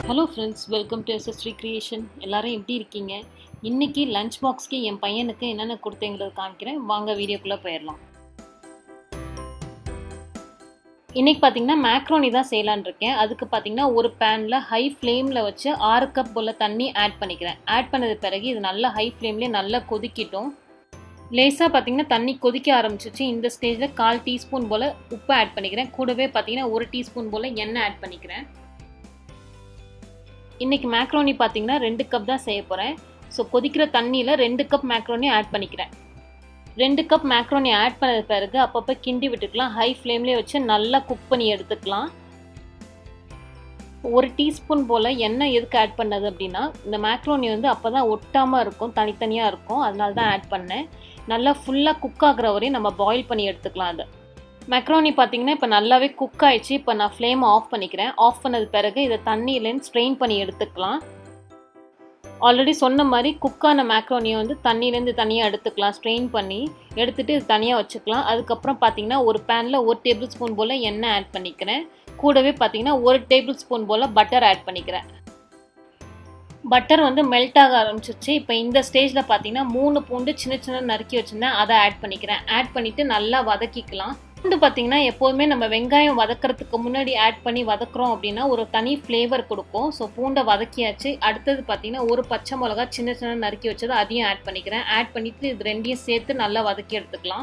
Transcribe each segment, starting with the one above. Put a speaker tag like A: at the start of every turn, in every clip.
A: hello friends welcome to எஸ்எஸ்ரீ creation எல்லாரும் எப்படி இருக்கீங்க இன்னைக்கு லஞ்ச் பாக்ஸ்க்கு என் பையனுக்கு என்னென்ன கொடுத்தேங்கிறத காமிக்கிறேன் வாங்க வீடியோக்குள்ளே போயிடலாம் இன்னைக்கு பார்த்தீங்கன்னா மேக்ரோனி தான் செய்யலான் இருக்கேன் அதுக்கு பார்த்தீங்கன்னா ஒரு பேனில் ஹை ஃப்ளேமில் வச்சு ஆறு கப் போல் தண்ணி ஆட் பண்ணிக்கிறேன் ஆட் பண்ணது பிறகு இது நல்லா ஹை ஃப்ளேம்லேயே நல்லா கொதிக்கிட்டோம் லேசாக பார்த்தீங்கன்னா தண்ணி கொதிக்க ஆரம்பிச்சிச்சு இந்த ஸ்டேஜில் கால் டீஸ்பூன் போல் உப்பு ஆட் பண்ணிக்கிறேன் கூடவே பார்த்தீங்கன்னா ஒரு டீஸ்பூன் போல் எண்ணெய் ஆட் பண்ணிக்கிறேன் இன்றைக்கி மேக்ரோனி பார்த்தீங்கன்னா ரெண்டு கப் தான் செய்ய போகிறேன் ஸோ கொதிக்கிற தண்ணியில் ரெண்டு கப் மேக்ரோனி ஆட் பண்ணிக்கிறேன் ரெண்டு கப் மேக்ரோனி ஆட் பண்ணது பிறகு அப்பப்போ கிண்டி விட்டுக்கலாம் ஹை ஃப்ளேம்லேயே வச்சு நல்லா குக் பண்ணி எடுத்துக்கலாம் ஒரு டீஸ்பூன் போல் எண்ணெய் எதுக்கு ஆட் பண்ணது அப்படின்னா இந்த மேக்ரோனி வந்து அப்போ தான் ஒட்டாமல் இருக்கும் தனித்தனியாக இருக்கும் அதனால தான் ஆட் பண்ணேன் நல்லா ஃபுல்லாக குக் ஆகிற வரையும் நம்ம பாயில் பண்ணி எடுத்துக்கலாம் அதை மெக்ரோனி பார்த்தீங்கன்னா இப்போ நல்லாவே குக் ஆயிடுச்சு இப்போ நான் ஃப்ளேம் ஆஃப் பண்ணிக்கிறேன் ஆஃப் பண்ணது பிறகு இதை தண்ணியிலேருந்து ஸ்ட்ரெயின் பண்ணி எடுத்துக்கலாம் ஆல்ரெடி சொன்ன மாதிரி குக்கான மேக்ரோனியை வந்து தண்ணியிலேருந்து தனியாக எடுத்துக்கலாம் ஸ்ட்ரெயின் பண்ணி எடுத்துகிட்டு இது தனியாக வச்சுக்கலாம் அதுக்கப்புறம் பார்த்தீங்கன்னா ஒரு பேனில் ஒரு டேபிள் ஸ்பூன் போல் எண்ணெய் ஆட் பண்ணிக்கிறேன் கூடவே பார்த்தீங்கன்னா ஒரு டேபிள் ஸ்பூன் போல் பட்டர் ஆட் பண்ணிக்கிறேன் பட்டர் வந்து மெல்ட் ஆக ஆரம்பிச்சிருச்சு இப்போ இந்த ஸ்டேஜில் பார்த்தீங்கன்னா மூணு பூண்டு சின்ன சின்ன நறுக்கி வச்சுருந்தேன் அதை ஆட் பண்ணிக்கிறேன் ஆட் பண்ணிவிட்டு நல்லா வதக்கிக்கலாம் பூண்டு பார்த்தீங்கன்னா எப்போதுமே நம்ம வெங்காயம் வதக்கிறதுக்கு முன்னாடி ஆட் பண்ணி வதக்குறோம் அப்படின்னா ஒரு தனி ஃப்ளேவர் கொடுக்கும் ஸோ பூண்டை வதக்கியாச்சு அடுத்தது பார்த்தீங்கன்னா ஒரு பச்சை மிளகா சின்ன சின்ன நறுக்கி வச்சது அதையும் ஆட் பண்ணிக்கிறேன் ஆட் பண்ணிவிட்டு இது ரெண்டையும் சேர்த்து நல்லா வதக்கி எடுத்துக்கலாம்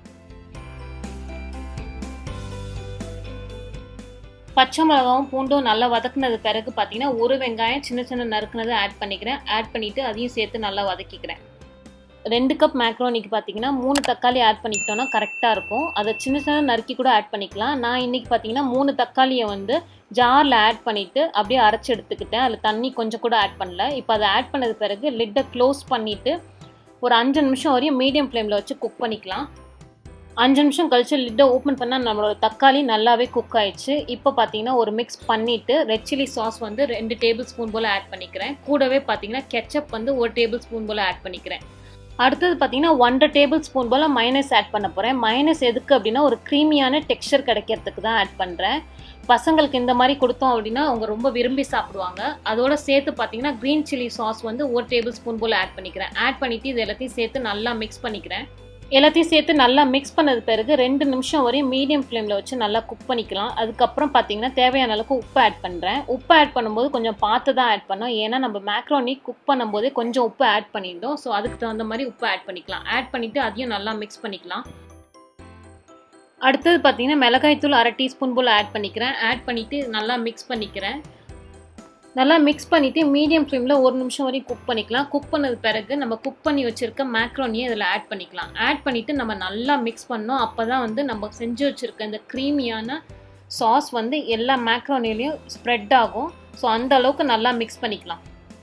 A: பச்சை மிளகாவும் பூண்டும் நல்லா வதக்குனது பிறகு பார்த்தீங்கன்னா ஒரு வெங்காயம் சின்ன சின்ன நறுக்குனது ஆட் பண்ணிக்கிறேன் ஆட் பண்ணிவிட்டு அதையும் சேர்த்து நல்லா வதக்கிக்கிறேன் ரெண்டு கப் மேக்ரோனிக்கு பார்த்தீங்கன்னா மூணு தக்காளி ஆட் பண்ணிக்கிட்டோன்னா கரெக்டாக இருக்கும் அதை சின்ன சின்ன நறுக்கி கூட ஆட் பண்ணிக்கலாம் நான் இன்றைக்கி பார்த்தீங்கன்னா மூணு தக்காளியை வந்து ஜாரில் ஆட் பண்ணிவிட்டு அப்படியே அரைச்சி எடுத்துக்கிட்டேன் அதில் தண்ணி கொஞ்சம் கூட ஆட் பண்ணல இப்போ அதை ஆட் பண்ணது பிறகு லிட்டை க்ளோஸ் பண்ணிவிட்டு ஒரு அஞ்சு நிமிஷம் வரையும் மீடியம் ஃப்ளேமில் வச்சு குக் பண்ணிக்கலாம் அஞ்சு நிமிஷம் கழிச்சு லிட்டை ஓப்பன் பண்ணால் நம்மளோட தக்காளி நல்லாவே குக் ஆயிடுச்சு இப்போ பார்த்தீங்கன்னா ஒரு மிக்ஸ் பண்ணிவிட்டு ரெட் சில்லி சாஸ் வந்து ரெண்டு டேபிள் ஸ்பூன் போல் ஆட் பண்ணிக்கிறேன் கூடவே பார்த்தீங்கன்னா கெச்சப் வந்து ஒரு டேபிள் ஸ்பூன் போல் ஆட் பண்ணிக்கிறேன் அடுத்தது பார்த்தீங்கன்னா ஒன்றரை டேபிள் ஸ்பூன் போல் மைனஸ் ஆட் பண்ண போகிறேன் மைனஸ் எதுக்கு அப்படின்னா ஒரு க்ரீமியான டெக்ஸ்சர் கிடைக்கிறதுக்கு தான் ஆட் பண்ணுறேன் பசங்களுக்கு இந்த மாதிரி கொடுத்தோம் அப்படின்னா அவங்க ரொம்ப விரும்பி சாப்பிடுவாங்க அதோட சேர்த்து பார்த்தீங்கன்னா க்ரீன் சில்லி சாஸ் வந்து ஒரு டேபிள் ஸ்பூன் போல் ஆட் பண்ணிக்கிறேன் ஆட் பண்ணிவிட்டு இது எல்லாத்தையும் சேர்த்து நல்லா மிக்ஸ் பண்ணிக்கிறேன் எல்லாத்தையும் சேர்த்து நல்லா மிக்ஸ் பண்ணது பிறகு ரெண்டு நிமிஷம் வரையும் மீடியம் ஃப்ளேமில் வச்சு நல்லா குக் பண்ணிக்கலாம் அதுக்கப்புறம் பார்த்தீங்கன்னா தேவையான அளவுக்கு உப்பு ஆட் பண்ணுறேன் உப்பு ஆட் பண்ணும்போது கொஞ்சம் பார்த்து தான் ஆட் பண்ணோம் ஏன்னா நம்ம மேக்ரோனி குக் பண்ணும்போதே கொஞ்சம் உப்பு ஆட் பண்ணியிருந்தோம் ஸோ அதுக்கு தகுந்த மாதிரி உப்பு ஆட் பண்ணிக்கலாம் ஆட் பண்ணிவிட்டு அதையும் நல்லா மிக்ஸ் பண்ணிக்கலாம் அடுத்தது பார்த்தீங்கன்னா மிளகாய்த்தூள் அரை டீஸ்பூன் போல் ஆட் பண்ணிக்கிறேன் ஆட் பண்ணிவிட்டு நல்லா மிக்ஸ் பண்ணிக்கிறேன் நல்லா மிக்ஸ் பண்ணிவிட்டு மீடியம் ஃப்ளேமில் ஒரு நிமிஷம் வரையும் குக் பண்ணிக்கலாம் குக் பண்ணது பிறகு நம்ம குக் பண்ணி வச்சுருக்க மேக்ரோனியை இதில் ஆட் பண்ணிக்கலாம் ஆட் பண்ணிவிட்டு நம்ம நல்லா மிக்ஸ் பண்ணோம் அப்போ தான் வந்து நம்ம செஞ்சு வச்சுருக்க இந்த க்ரீமியான சாஸ் வந்து எல்லா மேக்ரோனிலையும் ஸ்ப்ரெட் ஆகும் ஸோ அந்த அளவுக்கு நல்லா மிக்ஸ் பண்ணிக்கலாம்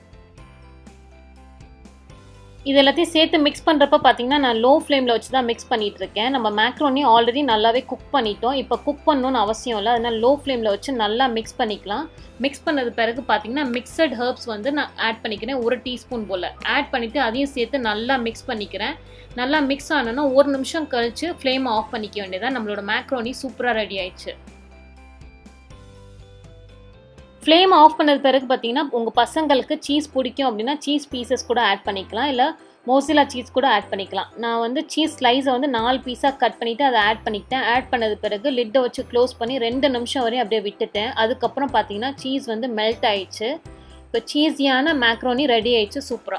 A: இது எல்லாத்தையும் சேர்த்து மிக்ஸ் பண்ணுறப்ப பார்த்தீங்கன்னா நான் லோ ஃப்ளேமில் வச்சு தான் மிக்ஸ் பண்ணிகிட்டு இருக்கேன் நம்ம மேக்ரோனி ஆல்ரெடி நல்லாவே குக் பண்ணிட்டோம் இப்போ குக் பண்ணணும்னு அவசியம் இல்லை அதனால் லோ ஃப்ளேமில் வச்சு நல்லா மிக்ஸ் பண்ணிக்கலாம் மிக்ஸ் பண்ணது பிறகு பார்த்தீங்கன்னா மிக்சட் ஹர்ப்ஸ் வந்து நான் ஆட் பண்ணிக்கிறேன் ஒரு டீஸ்பூன் போல் ஆட் பண்ணிவிட்டு அதையும் சேர்த்து நல்லா மிக்ஸ் பண்ணிக்கிறேன் நல்லா மிக்ஸ் ஆனோன்னா ஒரு நிமிஷம் கழித்து ஃப்ளேம் ஆஃப் பண்ணிக்க வேண்டியதான் நம்மளோட மேக்ரோனி சூப்பராக ரெடி ஆயிடுச்சு ஃப்ளேம் ஆஃப் பண்ணது பிறகு பார்த்தீங்கன்னா உங்கள் பசங்களுக்கு சீஸ் பிடிக்கும் அப்படின்னா சீஸ் பீசஸ் கூட ஆட் பண்ணிக்கலாம் இல்லை மோசிலா சீஸ் கூட ஆட் பண்ணிக்கலாம் நான் வந்து சீஸ் ஸ்லைஸை வந்து நாலு பீஸாக கட் பண்ணிவிட்டு அதை ஆட் பண்ணிக்கிட்டேன் ஆட் பண்ணது பிறகு லிட்டை வச்சு க்ளோஸ் பண்ணி ரெண்டு நிமிஷம் வரையும் அப்படியே விட்டுட்டேன் அதுக்கப்புறம் பார்த்தீங்கன்னா சீஸ் வந்து மெல்ட் ஆயிடுச்சு இப்போ சீஸியான மேக்ரோனி ரெடி ஆயிடுச்சு சூப்பராக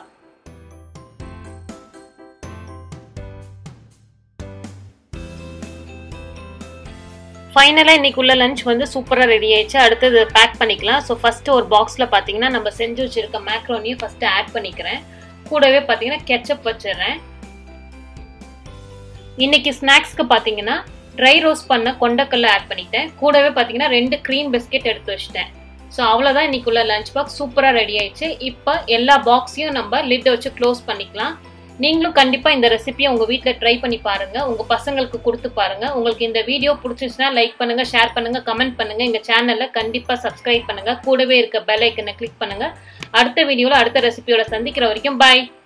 A: ஃபைனலாக இன்றைக்கி உள்ள லஞ்ச் வந்து சூப்பராக ரெடி ஆயிடுச்சு அடுத்தது பேக் பண்ணிக்கலாம் ஸோ ஃபஸ்ட்டு ஒரு பாக்ஸில் பார்த்தீங்கன்னா நம்ம செஞ்சு வச்சுருக்க மேக்ரோனியை ஃபஸ்ட்டு ஆட் பண்ணிக்கிறேன் கூடவே பார்த்தீங்கன்னா கெச்சப் வச்சிடுறேன் இன்னைக்கு ஸ்நாக்ஸ்க்கு பார்த்தீங்கன்னா ட்ரை ரோஸ்ட் பண்ண கொண்டக்கல்ல ஆட் பண்ணிட்டேன் கூடவே பார்த்தீங்கன்னா ரெண்டு க்ரீம் பிஸ்கெட் எடுத்து வச்சிட்டேன் ஸோ அவ்வளோதான் இன்னைக்கு உள்ள லஞ்ச் பாக்ஸ் சூப்பராக ரெடி ஆயிடுச்சு இப்போ எல்லா பாக்ஸையும் நம்ம லிட் வச்சு க்ளோஸ் பண்ணிக்கலாம் நீங்களும் கண்டிப்பாக இந்த ரெசிபியை உங்கள் வீட்டில் ட்ரை பண்ணி பாருங்கள் உங்கள் பசங்களுக்கு கொடுத்து பாருங்கள் உங்களுக்கு இந்த வீடியோ பிடிச்சிச்சுன்னா லைக் பண்ணுங்கள் ஷேர் பண்ணுங்கள் கமெண்ட் பண்ணுங்கள் எங்கள் சேனலில் கண்டிப்பாக சப்ஸ்கிரைப் பண்ணுங்கள் கூடவே இருக்க பெல் ஐக்கனை கிளிக் பண்ணுங்கள் அடுத்த வீடியோவில் அடுத்த ரெசிபியோட சந்திக்கிற வரைக்கும் பாய்